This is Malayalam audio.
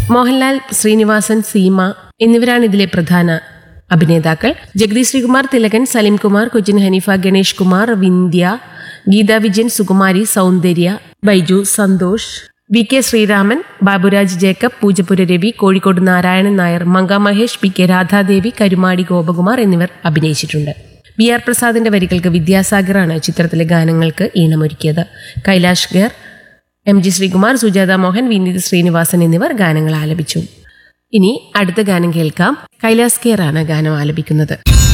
മോഹൻലാൽ ശ്രീനിവാസൻ സീമ എന്നിവരാണ് ഇതിലെ പ്രധാന അഭിനേതാക്കൾ Jagdish Sreekumar Thilakan Salim Kumar Cochin Haneefa Ganesh Kumar Vindhya Gita Vijayan Sukumari Soundarya Baiju Santhosh V K Sreeraman Baburaj Jacob Poojappura Ravi Kozhikode Narayanan Nair Manka Mahesh P K Radhadevi Karumadi Gopakumar എന്നിവർ അഭിനയിച്ചിട്ടുണ്ട് ബി ആർ പ്രസാദിന്റെ വരികൾക്ക് വിദ്യാസാഗറാണ് ചിത്രത്തിലെ ഗാനങ്ങൾക്ക് ഈണമൊരുക്കിയത് കൈലാഷ് ഗർ എം ജി ശ്രീകുമാർ സുജാത മോഹൻ വിനീത് ശ്രീനിവാസൻ എന്നിവർ ഗാനങ്ങൾ ആലപിച്ചു ഇനി അടുത്ത ഗാനം കേൾക്കാം കൈലാസ് കെയർ ആണ് ഗാനം ആലപിക്കുന്നത്